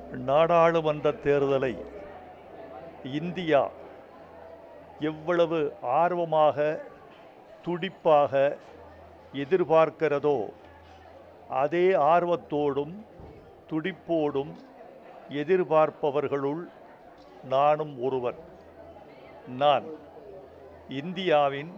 நாடாளுமன்ற தேர்தலை இந்தியா எவ்வளவு ஆர்வமாக துடிப்பாக எதிர்பார்க்கிறதோ அதே ஆர்வத்தோடும் துடிப்போடும் எதிர்பார்ப்பவர்களுள் நானும் ஒருவன் நான் இந்தியாவின்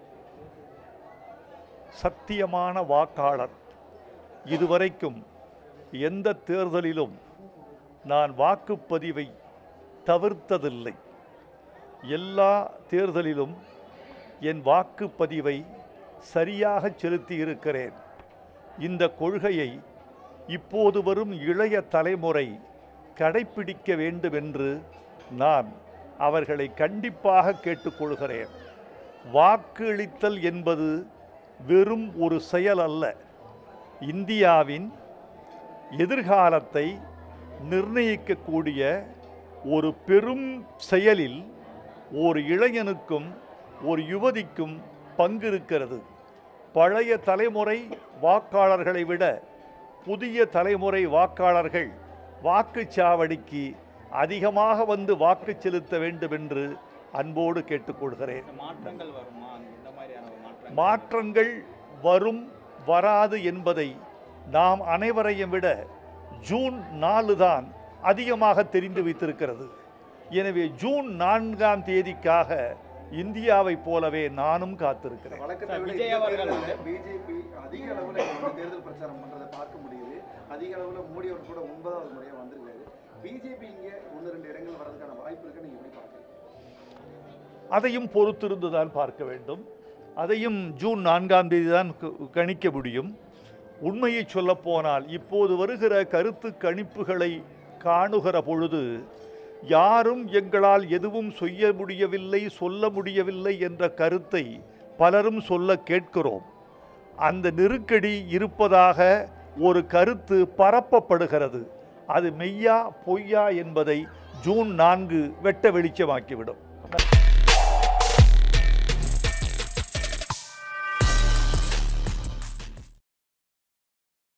சத்தியமான வாக்காளர் இதுவரைக்கும் எந்த தேர்தலிலும் நான் வாக்குப்பதிவை தவிர்த்ததில்லை எல்லா தேர்தலிலும் என் வாக்குப்பதிவை சரியாக செலுத்தி இருக்கிறேன் இந்த கொள்கையை இப்போது வரும் இளைய தலைமுறை கடைப்பிடிக்க வேண்டும் என்று நான் அவர்களை கண்டிப்பாக கேட்டுக்கொள்கிறேன் வாக்களித்தல் என்பது வெறும் ஒரு செயல் அல்ல இந்தியாவின் எதிர்காலத்தை நிர்ணயிக்கக்கூடிய ஒரு பெரும் செயலில் ஒரு இளைஞனுக்கும் ஒரு யுவதிக்கும் பங்கு இருக்கிறது பழைய தலைமுறை வாக்காளர்களை விட புதிய தலைமுறை வாக்காளர்கள் வாக்குச்சாவடிக்கு அதிகமாக வந்து வாக்கு செலுத்த வேண்டும் என்று அன்போடு கேட்டுக்கொள்கிறேன் இந்த மாற்றங்கள் வருமா இந்த மாதிரியான ஒரு மாற்றங்கள் மாற்றங்கள் வரும் வராது என்பதை நாம் அனைவரையும் விட ஜூன் நாலு தான் அதிகமாக தெரிந்து வைத்திருக்கிறது எனவே ஜூன் நான்காம் தேதிக்காக இந்தியாவைப் போலவே நானும் காத்திருக்கிறேன் வழக்கத்தை சார், விட விஜய் இந்த அவர்கள் தேர்தல்ல பிஜேபி அதிக அளவுல இந்த தேர்தல் பிரச்சாரம் பண்றதை பார்க்க முடியுது அதிக அளவுல மோடி அவர் கூட ஒன்பதாவது முறையா வந்திருக்காரு பிஜேபி இங்க ஒன்று ரெண்டு இடங்கள் வர்றதுக்கான வாய்ப்பு இருக்கு நீங்க எப்படி பார்க்குறீங்க அதையும் பொறுத்திருந்து தான் பார்க்க வேண்டும் அதையும் ஜூன் நான்காம் தேதி தான் கு- கணிக்க முடியும் உண்மையை சொல்லப்போனால் இப்போது வருகிற கருத்து கணிப்புகளை காணுகிற பொழுது யாரும் எங்களால் எதுவும் செய்ய முடியவில்லை சொல்ல முடியவில்லை என்ற கருத்தை பலரும் சொல்ல கேட்கிறோம் அந்த நெருக்கடி இருப்பதாக ஒரு கருத்து பரப்பப்படுகிறது அது மெய்யா பொய்யா என்பதை ஜூன் நான்கு வெட்ட வெளிச்சமாக்கிவிடும்